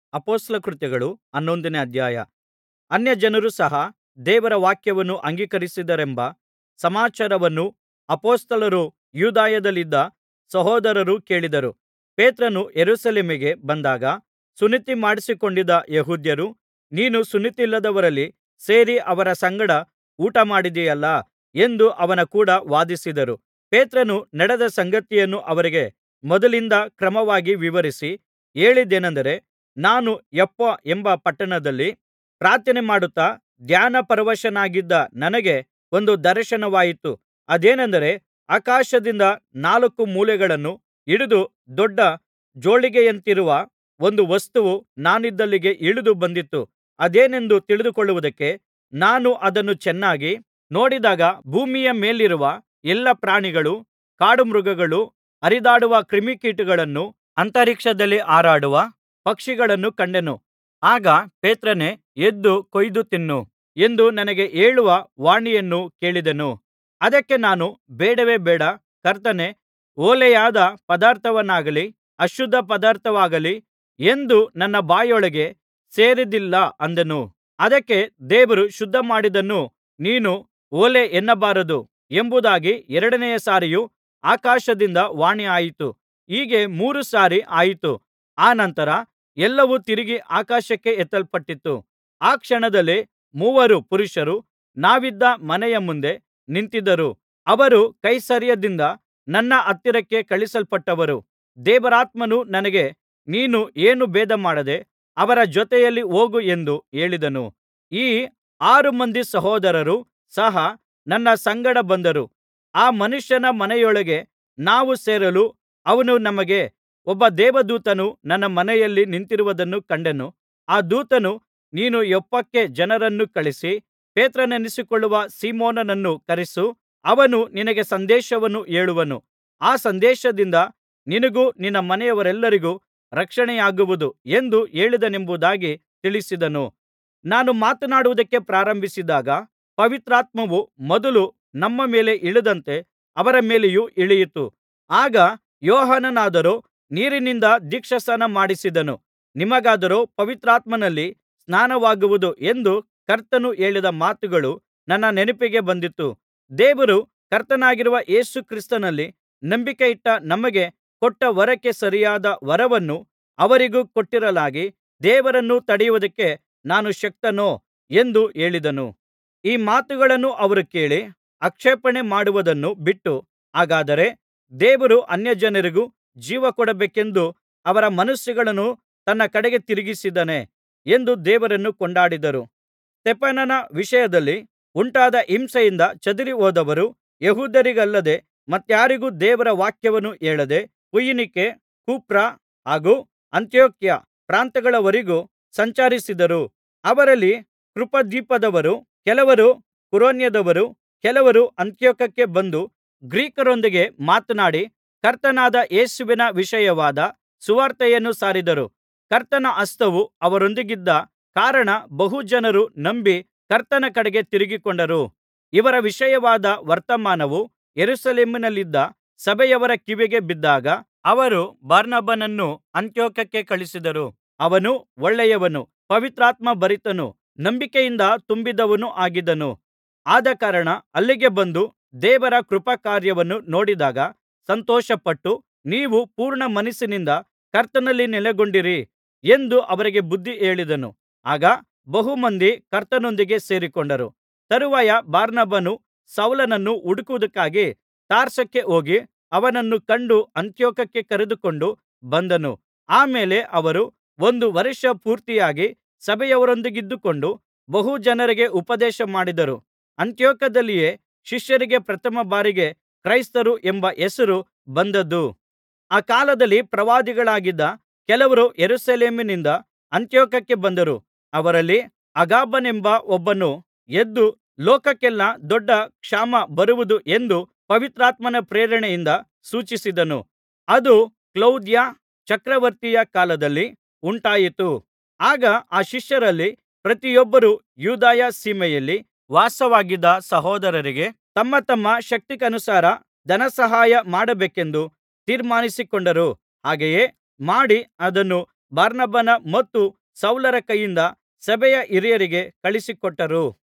ಅಪೊಸ್ತಲ ಕೃತ್ಯಗಳು ಹನ್ನೊಂದನೇ ಅಧ್ಯಾಯ ಅನ್ಯಜನರು ಸಹ ದೇವರ ವಾಕ್ಯವನ್ನು ಅಂಗೀಕರಿಸಿದರೆಂಬ ಸಮಾಚಾರವನ್ನು ಅಪೊಸ್ತಲರೂ ಯೂದಾಯದಲ್ಲಿದ್ದ ಸಹೋದರರೂ ಕೇಳಿದರು ಪೇತ್ರನು ಯೆರೂಸಲೇಮಿಗೆ ಬಂದಾಗ ಸುನ್ನತಿಮಾಡಿಸಿಕೊಂಡಿದ್ದ ಯೆಹೂದ್ಯರು ನೀನು ಸುನ್ನತಿಯಿಲ್ಲದವರಲ್ಲಿ ಸೇರಿ ಅವರ ಸಂಗಡ ಊಟಮಾಡಿದೆಯಲ್ಲಾ ಎಂದು ಅವನ ಕೂಡ ವಾದಿಸಿದರು ಪೇತ್ರನು ನಡೆದ ಸಂಗತಿಯನ್ನು ಅವರಿಗೆ ಮೊದಲಿಂದ ಕ್ರಮವಾಗಿ ವಿವರಿಸಿ ಹೇಳಿದ್ದೇನಂದರೆ ನಾನು ಯೊಪ್ಪ ಎಂಬ ಪಟ್ಟಣದಲ್ಲಿ ಪ್ರಾರ್ಥನೆಮಾಡುತ್ತಾ ಧ್ಯಾನಪರವಶನಾಗಿದ್ದ ನನಗೆ ಒಂದು ದರ್ಶನವಾಯಿತು ಅದೇನೆಂದರೆ ಆಕಾಶದಿಂದ ನಾಲ್ಕು ಮೂಲೆಗಳನ್ನು ಹಿಡಿದು ದೊಡ್ಡ ಜೋಳಿಗೆಯಂತಿರುವ ಒಂದು ವಸ್ತುವು ನಾನಿದ್ದಲ್ಲಿಗೆ ಇಳಿದು ಬಂದಿತು ಅದೇನೆಂದು ತಿಳಿದುಕೊಳ್ಳುವುದಕ್ಕೆ ನಾನು ಅದನ್ನು ಚೆನ್ನಾಗಿ ನೋಡಿದಾಗ ಭೂಮಿಯ ಮೇಲಿರುವ ಎಲ್ಲಾ ಪ್ರಾಣಿಗಳು ಕಾಡುಮೃಗಗಳು ಹರಿದಾಡುವ ಕ್ರಿಮಿಕೀಟಗಳನ್ನೂ ಅಂತರಿಕ್ಷದಲ್ಲಿ ಹಾರಾಡುವ ಪಕ್ಷಿಗಳನ್ನೂ ಕಂಡೆನು ಆಗ ಪೇತ್ರನೇ ಎದ್ದು ಕೊಯ್ದು ತಿನ್ನು ಎಂದು ನನಗೆ ಹೇಳುವ ವಾಣಿಯನ್ನು ಕೇಳಿದೆನು ಅದಕ್ಕೆ ನಾನು ಬೇಡವೇ ಬೇಡ ಕರ್ತನೇ ಹೊಲೆಯಾದ ಪದಾರ್ಥವನ್ನಾಗಲಿ ಅಶುದ್ಧ ಪದಾರ್ಥವಾಗಲಿ ಎಂದೂ ನನ್ನ ಬಾಯೊಳಗೆ ಸೇರಿದ್ದಿಲ್ಲ ಅಂದೆನು ಅದಕ್ಕೆ ದೇವರು ಶುದ್ಧಮಾಡಿದ್ದನ್ನು ನೀನು ಹೊಲೆ ಎನ್ನಬಾರದು ಎಂಬುದಾಗಿ ಎರಡನೆಯ ಸಾರಿಯೂ ಆಕಾಶದಿಂದ ವಾಣಿಯಾಯಿತು ಹೀಗೆ ಮೂರು ಸಾರಿ ಆಯಿತು ಅನಂತರ ಎಲ್ಲವೂ ತಿರುಗಿ ಆಕಾಶಕ್ಕೆ ಎತ್ತಲ್ಪಟ್ಟಿತು ಆ ಕ್ಷಣದಲ್ಲೇ ಮೂವರು ಪುರುಷರು ನಾವಿದ್ದ ಮನೆಯ ಮುಂದೆ ನಿಂತಿದ್ದರು ಅವರು ಕೈಸರೈಯದಿಂದ ನನ್ನ ಹತ್ತಿರಕ್ಕೆ ಕಳುಹಿಸಲ್ಪಟ್ಟವರು ದೇವರಾತ್ಮನು ನನಗೆ ನೀನು ಏನೂ ಭೇದಮಾಡದೆ ಅವರ ಜೊತೆಯಲ್ಲಿ ಹೋಗು ಎಂದು ಹೇಳಿದನು ಈ ಆರು ಮಂದಿ ಸಹೋದರರು ಸಹ ನನ್ನ ಸಂಗಡ ಬಂದರು ಆ ಮನುಷ್ಯನ ಮನೆಯೊಳಗೆ ನಾವು ಸೇರಲು ಅವನು ನಮಗೆ ಒಬ್ಬ ದೇವದೂತನು ನನ್ನ ಮನೆಯಲ್ಲಿ ನಿಂತಿರುವುದನ್ನು ಕಂಡೆನು ಆ ದೂತನು ನೀನು ಯೊಪ್ಪಕ್ಕೆ ಜನರನ್ನು ಕಳುಹಿಸಿ ಪೇತ್ರನೆನಿಸಿಕೊಳ್ಳುವ ಸೀಮೋನನನ್ನು ಕರೆಯಿಸು ಅವನು ನಿನಗೆ ಸಂದೇಶವನ್ನು ಹೇಳುವನು ಆ ಸಂದೇಶದಿಂದ ನಿನಗೂ ನಿನ್ನ ಮನೆಯವರೆಲ್ಲರಿಗೂ ರಕ್ಷಣೆಯಾಗುವುದು ಎಂದು ಹೇಳಿದನೆಂಬುದಾಗಿ ತಿಳಿಸಿದನು ನಾನು ಮಾತನಾಡುವುದಕ್ಕೆ ಪ್ರಾರಂಭಿಸಿದಾಗ ಪವಿತ್ರಾತ್ಮವು ಮೊದಲು ನಮ್ಮ ಮೇಲೆ ಇಳಿದಂತೆ ಅವರ ಮೇಲೆಯೂ ಇಳಿಯಿತು ಆಗ ಯೋಹಾನನಾದರೋ ನೀರಿನಿಂದ ದೀಕ್ಷಾಸ್ನಾನ ಮಾಡಿಸಿದನು ನಿಮಗಾದರೋ ಪವಿತ್ರಾತ್ಮನಲ್ಲಿ ಸ್ನಾನವಾಗುವುದು ಎಂದು ಕರ್ತನು ಹೇಳಿದ ಮಾತುಗಳು ನನ್ನ ನೆನಪಿಗೆ ಬಂದಿತು ದೇವರು ಕರ್ತನಾಗಿರುವ ಯೇಸು ಕ್ರಿಸ್ತನಲ್ಲಿ ನಂಬಿಕೆಯಿಟ್ಟ ನಮಗೆ ಕೊಟ್ಟ ವರಕ್ಕೆ ಸರಿಯಾದ ವರವನ್ನು ಅವರಿಗೂ ಕೊಟ್ಟಿರಲಾಗಿ ದೇವರನ್ನು ತಡೆಯುವುದಕ್ಕೆ ನಾನು ಶಕ್ತನೋ ಎಂದು ಹೇಳಿದನು ಈ ಮಾತುಗಳನ್ನು ಅವರು ಕೇಳಿ ಆಕ್ಷೇಪಣೆ ಮಾಡುವುದನ್ನು ಬಿಟ್ಟು ಹಾಗಾದರೆ ದೇವರು ಅನ್ಯಜನರಿಗೂ ಜೀವಕೊಡಬೇಕೆಂದು ಅವರ ಮನಸ್ಸುಗಳನ್ನು ತನ್ನ ಕಡೆಗೆ ತಿರುಗಿಸಿದ್ದಾನೆ ಎಂದು ದೇವರನ್ನು ಕೊಂಡಾಡಿದರು ಸ್ತೆಫನನ ವಿಷಯದಲ್ಲಿ ಉಂಟಾದ ಹಿಂಸೆಯಿಂದ ಚದರಿಹೋದವರು ಯೆಹೂದ್ಯರಿಗಲ್ಲದೆ ಮತ್ತಾರಿಗೂ ದೇವರ ವಾಕ್ಯವನ್ನು ಹೇಳದೆ ಫೊಯಿನಿಕೆ ಕುಪ್ರ ಹಾಗೂ ಅಂತಿಯೋಕ್ಯ ಪ್ರಾಂತ್ಯಗಳವರೆಗೂ ಸಂಚರಿಸಿದರು ಅವರಲ್ಲಿ ಕೃಪದ್ವೀಪದವರು ಕೆಲವರು ಕುರೇನ್ಯದವರು ಕೆಲವರು ಅಂತಿಯೋಕ್ಯಕ್ಕೆ ಬಂದು ಗ್ರೀಕರೊಂದಿಗೆ ಮಾತನಾಡಿ ಕರ್ತನಾದ ಯೇಸುವಿನ ವಿಷಯವಾದ ಸುವಾರ್ತೆಯನ್ನು ಸಾರಿದರು ಕರ್ತನ ಹಸ್ತವು ಅವರೊಂದಿಗಿದ್ದ ಕಾರಣ ಬಹು ಜನರು ನಂಬಿ ಕರ್ತನ ಕಡೆಗೆ ತಿರುಗಿಕೊಂಡರು ಇವರ ವಿಷಯವಾದ ವರ್ತಮಾನವು ಯೆರೂಸಲೇಮಿನಲ್ಲಿದ್ದ ಸಭೆಯವರ ಕಿವಿಗೆ ಬಿದ್ದಾಗ ಅವರು ಬಾರ್ನಬನನ್ನು ಅಂತಿಯೋಕ್ಯಕ್ಕೆ ಕಳುಹಿಸಿದರು ಅವನು ಒಳ್ಳೆಯವನೂ ಪವಿತ್ರಾತ್ಮಭರಿತನೂ ನಂಬಿಕೆಯಿಂದ ತುಂಬಿದವನೂ ಆಗಿದ್ದನು ಆದಕಾರಣ ಅಲ್ಲಿಗೆ ಬಂದು ದೇವರ ಕೃಪಾಕಾರ್ಯವನ್ನು ನೋಡಿದಾಗ ಸಂತೋಷಪಟ್ಟು ನೀವು ಪೂರ್ಣ ಮನಸ್ಸಿನಿಂದ ಕರ್ತನಲ್ಲಿ ನೆಲೆಗೊಂಡಿರಿ ಎಂದು ಅವರಿಗೆ ಬುದ್ಧಿ ಹೇಳಿದನು ಆಗ ಬಹು ಮಂದಿ ಕರ್ತನೊಂದಿಗೆ ಸೇರಿಕೊಂಡರು ತರುವಾಯ ಬಾರ್ನಬನು ಸೌಲನನ್ನು ಹುಡುಕುವುದಕ್ಕಾಗಿ ತಾರ್ಸಕ್ಕೆ ಹೋಗಿ ಅವನನ್ನು ಕಂಡು ಅಂತಿಯೋಕ್ಯಕ್ಕೆ ಕರೆದುಕೊಂಡು ಬಂದನು ಆ ಮೇಲೆ ಅವರು ಒಂದು ವರ್ಷ ಪೂರ್ತಿಯಾಗಿ ಸಭೆಯವರೊಂದಿಗಿದ್ದುಕೊಂಡು ಬಹು ಜನರಿಗೆ ಉಪದೇಶ ಮಾಡಿದರು ಅಂತಿಯೋಕ್ಯದಲ್ಲಿಯೇ ಶಿಷ್ಯರಿಗೆ ಪ್ರಥಮ ಬಾರಿಗೆ ಕ್ರೈಸ್ತರು ಎಂಬ ಹೆಸರು ಬಂದದ್ದು ಆ ಕಾಲದಲ್ಲಿ ಪ್ರವಾದಿಗಳಾಗಿದ್ದ ಕೆಲವರು ಯೆರೂಸಲೇಮಿನಿಂದ ಅಂತಿಯೋಕ್ಯಕ್ಕೆ ಬಂದರು ಅವರಲ್ಲಿ ಅಗಬನೆಂಬ ಒಬ್ಬನು ಎದ್ದು ಲೋಕಕ್ಕೆಲ್ಲಾ ದೊಡ್ಡ ಕ್ಷಾಮ ಬರುವುದು ಎಂದು ಪವಿತ್ರಾತ್ಮನ ಪ್ರೇರಣೆಯಿಂದ ಸೂಚಿಸಿದನು ಅದು ಕ್ಲೌದ್ಯ ಚಕ್ರವರ್ತಿಯ ಕಾಲದಲ್ಲಿ ಉಂಟಾಯಿತು ಆಗ ಆ ಶಿಷ್ಯರಲ್ಲಿ ಪ್ರತಿಯೊಬ್ಬರೂ ಯೂದಾಯ ಸೀಮೆಯಲ್ಲಿ ವಾಸವಾಗಿದ್ದ ಸಹೋದರರಿಗೆ ತಮ್ಮ ತಮ್ಮ ಶಕ್ತಿಗನುಸಾರ ಧನಸಹಾಯ ಮಾಡಬೇಕೆಂದು ತೀರ್ಮಾನಿಸಿಕೊಂಡರು ಹಾಗೆಯೇ ಮಾಡಿ ಅದನ್ನು ಬಾರ್ನಬನ ಮತ್ತು ಸೌಲರ ಕೈಯಿಂದ ಸಭೆಯ ಹಿರಿಯರಿಗೆ ಕಳುಹಿಸಿಕೊಟ್ಟರು